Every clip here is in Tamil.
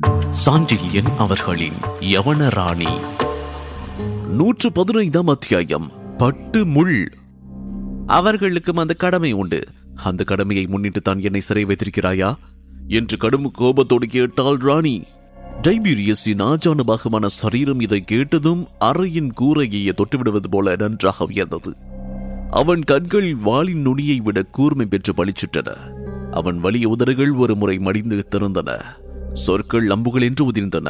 சாண்டில்யன் அவர்களின் யவன ராணி நூற்று பதினைந்தாம் அத்தியாயம் பட்டு முள் அவர்களுக்கும் அந்த கடமை உண்டு அந்த கடமையை முன்னிட்டு தான் என்னை சிறை வைத்திருக்கிறாயா என்று கடும் கோபத்தோடு கேட்டாள் ராணி டைபீரியஸின் ஆஜான பாகமான சரீரம் இதை கேட்டதும் அறையின் கூரையை தொட்டுவிடுவது போல நன்றாக உயர்ந்தது அவன் கண்கள் வாளின் நுனியை விட கூர்மை பெற்று பளிச்சிட்டன அவன் வலிய உதடுகள் ஒரு முறை மடிந்து திறந்தன சொற்கள் அம்புகள் என்று உதிர்ந்தன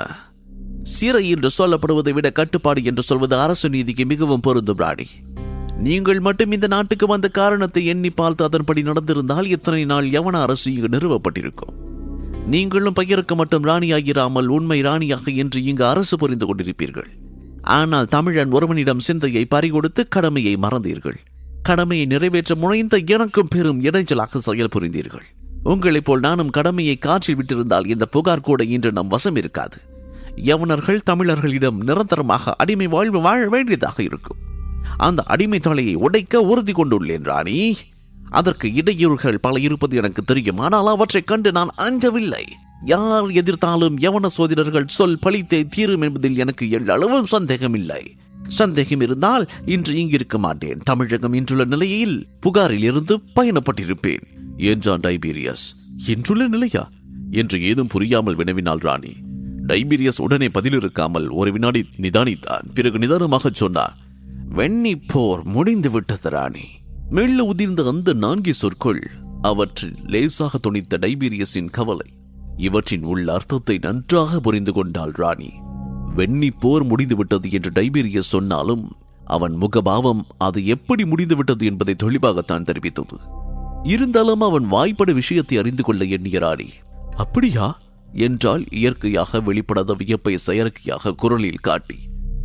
சிறை என்று சொல்லப்படுவதை விட கட்டுப்பாடு என்று சொல்வது அரசு நீதிக்கு மிகவும் பொருந்தும் ராணி நீங்கள் மட்டும் இந்த நாட்டுக்கு வந்த காரணத்தை எண்ணி பார்த்து அதன்படி நடந்திருந்தால் இத்தனை நாள் யவன அரசு இங்கு நிறுவப்பட்டிருக்கும் நீங்களும் பெயருக்கு மட்டும் ராணியாகிறாமல் உண்மை ராணியாக என்று இங்கு அரசு புரிந்து கொண்டிருப்பீர்கள் ஆனால் தமிழன் ஒருவனிடம் சிந்தையை பறிகொடுத்து கடமையை மறந்தீர்கள் கடமையை நிறைவேற்ற முனைந்த எனக்கும் பெரும் இடைஞ்சலாக செயல் புரிந்தீர்கள் உங்களைப் போல் நானும் கடமையை காற்றில் விட்டிருந்தால் இந்த புகார் கூட இன்று நம் வசம் இருக்காது யவனர்கள் தமிழர்களிடம் நிரந்தரமாக அடிமை வாழ்வு வாழ வேண்டியதாக இருக்கும் அந்த அடிமை தலையை உடைக்க உறுதி கொண்டுள்ளேன் ராணி அதற்கு இடையூறுகள் பல இருப்பது எனக்கு தெரியும் ஆனால் அவற்றைக் கண்டு நான் அஞ்சவில்லை யார் எதிர்த்தாலும் யவன சோதிடர்கள் சொல் பழித்தே தீரும் என்பதில் எனக்கு எள்ளளவும் சந்தேகமில்லை சந்தேகம் இருந்தால் இன்று இங்கிருக்க மாட்டேன் தமிழகம் இன்றுள்ள நிலையில் புகாரில் இருந்து பயணப்பட்டிருப்பேன் என்றான் டைபீரியஸ் இன்றுள்ள நிலையா என்று ஏதும் புரியாமல் வினவினாள் ராணி டைபீரியஸ் உடனே பதிலிருக்காமல் ஒரு வினாடி நிதானித்தான் பிறகு நிதானமாகச் சொன்னார் வெண்ணி போர் முடிந்து விட்டது ராணி மெல்ல உதிர்ந்த அந்த நான்கு சொற்கள் அவற்றில் லேசாக துணித்த டைபீரியஸின் கவலை இவற்றின் உள்ள அர்த்தத்தை நன்றாக புரிந்து கொண்டாள் ராணி வெண்ணி போர் முடிந்து விட்டது என்று டைபீரியஸ் சொன்னாலும் அவன் முகபாவம் அது எப்படி முடிந்து விட்டது என்பதை தெளிவாகத்தான் தெரிவித்தது இருந்தாலும் அவன் வாய்ப்பட விஷயத்தை அறிந்து கொள்ள எண்ணிய ராணி அப்படியா என்றால் இயற்கையாக வெளிப்படாத வியப்பை செயற்கையாக குரலில் காட்டி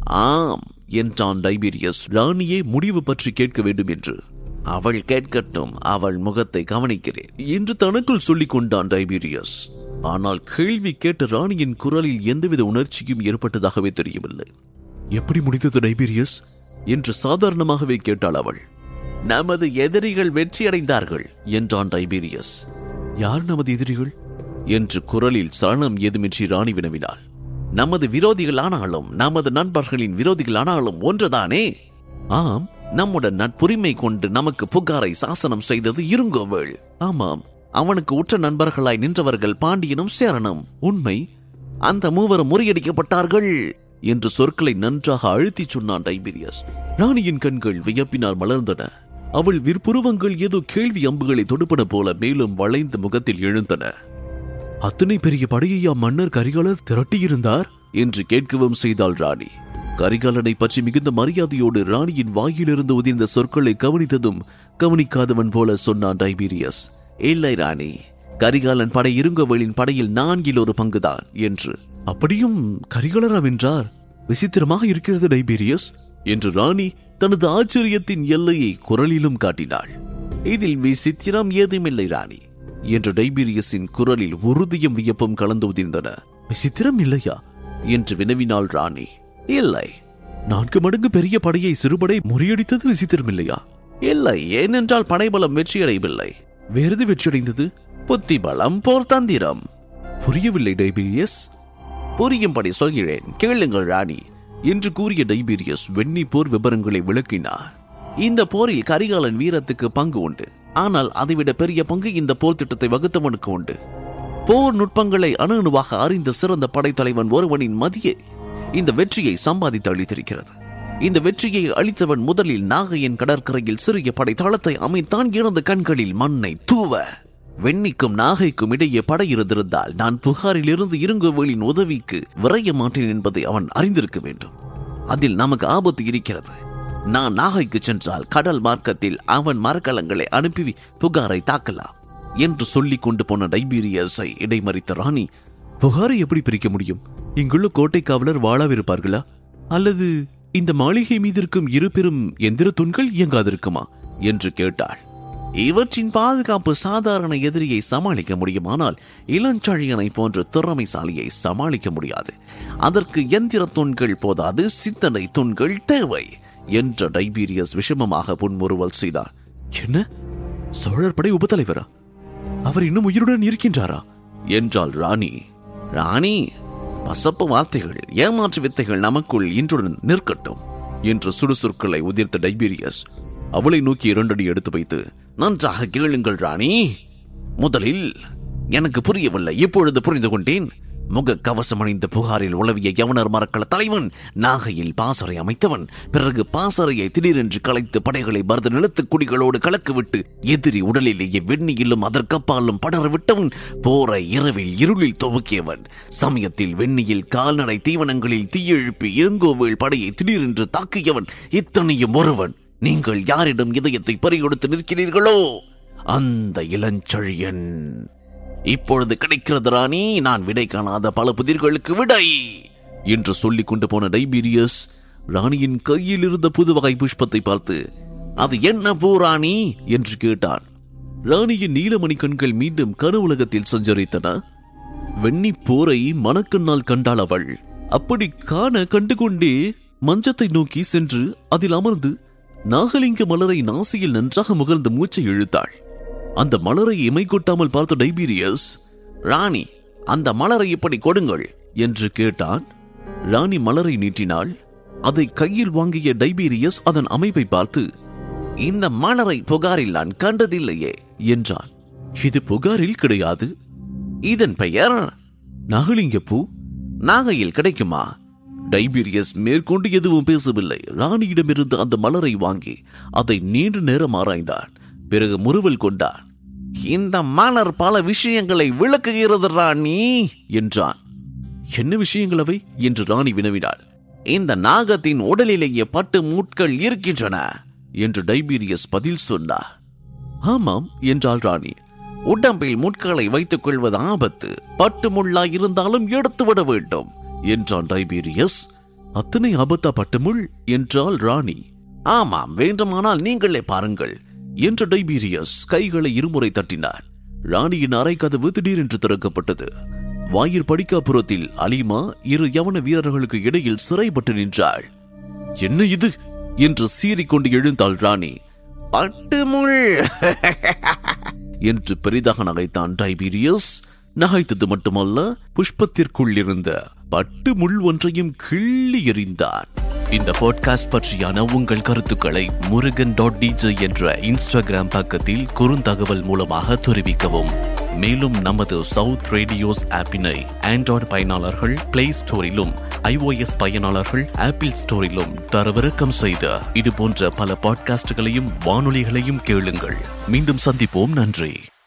ஆம் என்றான் டைபீரியஸ் ராணியே முடிவு பற்றி கேட்க வேண்டும் என்று அவள் கேட்கட்டும் அவள் முகத்தை கவனிக்கிறேன் என்று தனக்குள் சொல்லிக் கொண்டான் டைபீரியஸ் ஆனால் கேள்வி கேட்ட ராணியின் குரலில் எந்தவித உணர்ச்சியும் ஏற்பட்டதாகவே தெரியவில்லை எப்படி முடிந்தது டைபீரியஸ் என்று சாதாரணமாகவே கேட்டாள் அவள் நமது எதிரிகள் வெற்றியடைந்தார்கள் என்றான் டைபீரியஸ் யார் நமது எதிரிகள் என்று குரலில் சலனம் ஏதுமின்றி ராணி வினவினாள் நமது விரோதிகள் ஆனாலும் நமது நண்பர்களின் விரோதிகள் ஆனாலும் ஒன்றுதானே ஆம் நம்முடன் நட்புரிமை கொண்டு நமக்கு புகாரை சாசனம் செய்தது இருங்கோவேள் ஆமாம் அவனுக்கு உற்ற நண்பர்களாய் நின்றவர்கள் பாண்டியனும் சேரனும் உண்மை அந்த மூவரும் முறியடிக்கப்பட்டார்கள் என்று சொற்களை நன்றாக அழுத்திச் சொன்னான் டைபீரியஸ் ராணியின் கண்கள் வியப்பினால் மலர்ந்தன அவள் விற்புருவங்கள் ஏதோ கேள்வி அம்புகளை தொடுப்பன போல மேலும் வளைந்த முகத்தில் எழுந்தன அத்தனை பெரிய படையையா மன்னர் கரிகாலர் திரட்டியிருந்தார் என்று கேட்கவும் செய்தாள் ராணி கரிகாலனை பற்றி மிகுந்த மரியாதையோடு ராணியின் வாயிலிருந்து உதிர்ந்த சொற்களை கவனித்ததும் கவனிக்காதவன் போல சொன்னான் டைபீரியஸ் இல்லை ராணி கரிகாலன் படை இருங்கோவலின் படையில் நான்கில் ஒரு பங்குதான் என்று அப்படியும் கரிகாலரா வென்றார் விசித்திரமாக இருக்கிறது டைபீரியஸ் என்று ராணி தனது ஆச்சரியத்தின் எல்லையை குரலிலும் காட்டினாள் இதில் விசித்திரம் ஏதுமில்லை ராணி என்று டைபீரியஸின் குரலில் உறுதியும் வியப்பும் கலந்து உதிர்ந்தன விசித்திரம் இல்லையா என்று வினவினாள் ராணி இல்லை நான்கு மடங்கு பெரிய படையை சிறுபடை முறியடித்தது விசித்திரம் இல்லையா இல்லை ஏனென்றால் படைபலம் வெற்றியடையவில்லை வேறது வெற்றியடைந்தது புத்தி பலம் போர் தந்திரம் புரியவில்லை டைபீரியஸ் புரியும்படி சொல்கிறேன் கேளுங்கள் ராணி என்று கூறிய டைபீரியஸ் வெண்ணி போர் விவரங்களை விளக்கினார் இந்த போரில் கரிகாலன் வீரத்துக்கு பங்கு உண்டு ஆனால் அதைவிட பெரிய பங்கு இந்த போர் திட்டத்தை வகுத்தவனுக்கு உண்டு போர் நுட்பங்களை அணு அணுவாக அறிந்த சிறந்த படைத்தலைவன் ஒருவனின் மதியை இந்த வெற்றியை சம்பாதித்து அளித்திருக்கிறது இந்த வெற்றியை அளித்தவன் முதலில் நாகையின் கடற்கரையில் சிறிய படைத்தளத்தை அமைத்தான் எனது கண்களில் மண்ணை தூவ வெண்ணிக்கும் நாகைக்கும் இடையே படை இருந்திருந்தால் நான் புகாரில் இருந்து இருங்கோவேலின் உதவிக்கு விரைய மாட்டேன் என்பதை அவன் அறிந்திருக்க வேண்டும் அதில் நமக்கு ஆபத்து இருக்கிறது நான் நாகைக்கு சென்றால் கடல் மார்க்கத்தில் அவன் மரக்கலங்களை அனுப்பி புகாரை தாக்கலாம் என்று சொல்லிக் கொண்டு போன டைபீரியஸை இடைமறித்த ராணி புகாரை எப்படி பிரிக்க முடியும் இங்குள்ள கோட்டை காவலர் வாழாவிருப்பார்களா அல்லது இந்த மாளிகை மீது இருக்கும் இரு பெரும் எந்திர தூண்கள் இயங்காதிருக்குமா என்று கேட்டாள் இவற்றின் பாதுகாப்பு சாதாரண எதிரியை சமாளிக்க முடியுமானால் இளஞ்சழியனை போன்ற திறமைசாலியை சமாளிக்க முடியாது அதற்கு எந்திர தூண்கள் போதாது சிந்தனை தூண்கள் தேவை என்ற டைபீரியஸ் விஷமமாக புன்முறுவல் செய்தார் என்ன சோழர் படை உபத்தலைவரா அவர் இன்னும் உயிருடன் இருக்கின்றாரா என்றாள் ராணி ராணி பசப்பு வார்த்தைகள் ஏமாற்று வித்தைகள் நமக்குள் இன்றுடன் நிற்கட்டும் என்று சுடுசொற்களை உதிர்த்த டைபீரியஸ் அவளை நோக்கி இரண்டடி எடுத்து வைத்து நன்றாக கேளுங்கள் ராணி முதலில் எனக்கு புரியவில்லை இப்பொழுது புரிந்து கொண்டேன் முக கவசம் அணிந்த புகாரில் உளவிய யவனர் மரக்கள தலைவன் நாகையில் பாசறை அமைத்தவன் பிறகு பாசறையை திடீரென்று கலைத்து படைகளை பரத நிலத்து குடிகளோடு கலக்கிவிட்டு எதிரி உடலிலேயே வெண்ணியிலும் அதற்கப்பாலும் படர விட்டவன் போரை இரவில் இருளில் துவக்கியவன் சமயத்தில் வெண்ணியில் கால்நடை தீவனங்களில் தீயெழுப்பி இருங்கோவேள் படையை திடீரென்று தாக்கியவன் இத்தனையும் ஒருவன் நீங்கள் யாரிடம் இதயத்தை பறிகொடுத்து நிற்கிறீர்களோ அந்த இளஞ்செழியன் இப்பொழுது கிடைக்கிறது ராணி நான் விடை காணாத பல புதிர்களுக்கு விடை என்று சொல்லிக் கொண்டு போன டைபீரியஸ் ராணியின் கையில் இருந்த புதுவகை புஷ்பத்தை பார்த்து அது என்ன பூ ராணி என்று கேட்டான் ராணியின் நீலமணி கண்கள் மீண்டும் கனவுலகத்தில் சஞ்சரித்தன வெண்ணி போரை மணக்கண்ணால் கண்டாள் அவள் அப்படி காண கண்டுகொண்டே மஞ்சத்தை நோக்கி சென்று அதில் அமர்ந்து நாகலிங்க மலரை நாசியில் நன்றாக முகர்ந்து மூச்சை இழுத்தாள் அந்த மலரை இமை கொட்டாமல் பார்த்த டைபீரியஸ் ராணி அந்த மலரை இப்படி கொடுங்கள் என்று கேட்டான் ராணி மலரை நீட்டினாள் அதை கையில் வாங்கிய டைபீரியஸ் அதன் அமைப்பை பார்த்து இந்த மலரை புகாரில் நான் கண்டதில்லையே என்றான் இது புகாரில் கிடையாது இதன் பெயர் நாகலிங்க பூ நாகையில் கிடைக்குமா டைபீரியஸ் மேற்கொண்டு எதுவும் பேசவில்லை ராணியிடமிருந்து அந்த மலரை வாங்கி அதை நீண்ட நேரம் ஆராய்ந்தான் பிறகு முறுவல் கொண்டான் இந்த மலர் பல விஷயங்களை விளக்குகிறது ராணி என்றான் என்ன விஷயங்கள் அவை என்று ராணி வினவினாள் இந்த நாகத்தின் உடலிலேயே பட்டு மூட்கள் இருக்கின்றன என்று டைபீரியஸ் பதில் சொன்னார் ஆமாம் என்றாள் ராணி உடம்பில் முட்களை வைத்துக் கொள்வது ஆபத்து பட்டு முள்ளா இருந்தாலும் எடுத்து விட வேண்டும் என்றான் டைபீரியஸ் அத்தனை ஆபத்தா பட்டுமுள் என்றாள் ராணி ஆமாம் வேண்டுமானால் நீங்களே பாருங்கள் என்ற டைபீரியஸ் கைகளை இருமுறை தட்டினார் ராணியின் அறை கதவு திடீரென்று திறக்கப்பட்டது வாயிற் படிக்காப்புறத்தில் அலிமா இரு யவன வீரர்களுக்கு இடையில் சிறைப்பட்டு நின்றாள் என்ன இது என்று சீறிக்கொண்டு எழுந்தாள் ராணி பட்டுமுள் என்று பெரிதாக நகைத்தான் டைபீரியஸ் நகைத்தது மட்டுமல்ல புஷ்பத்திற்குள் இருந்த பட்டு முள் ஒன்றையும் கிள்ளி எறிந்தான் இந்த பாட்காஸ்ட் பற்றியான உங்கள் கருத்துக்களை முருகன் டாட் டிஜே என்ற இன்ஸ்டாகிராம் பக்கத்தில் குறுந்தகவல் மூலமாக தெரிவிக்கவும் மேலும் நமது சவுத் ரேடியோஸ் ஆப்பினை ஆண்ட்ராய்டு பயனாளர்கள் பிளே ஸ்டோரிலும் ஐஓஎஸ் பயனாளர்கள் ஆப்பிள் ஸ்டோரிலும் தரவிறக்கம் செய்த இது போன்ற பல பாட்காஸ்டுகளையும் வானொலிகளையும் கேளுங்கள் மீண்டும் சந்திப்போம் நன்றி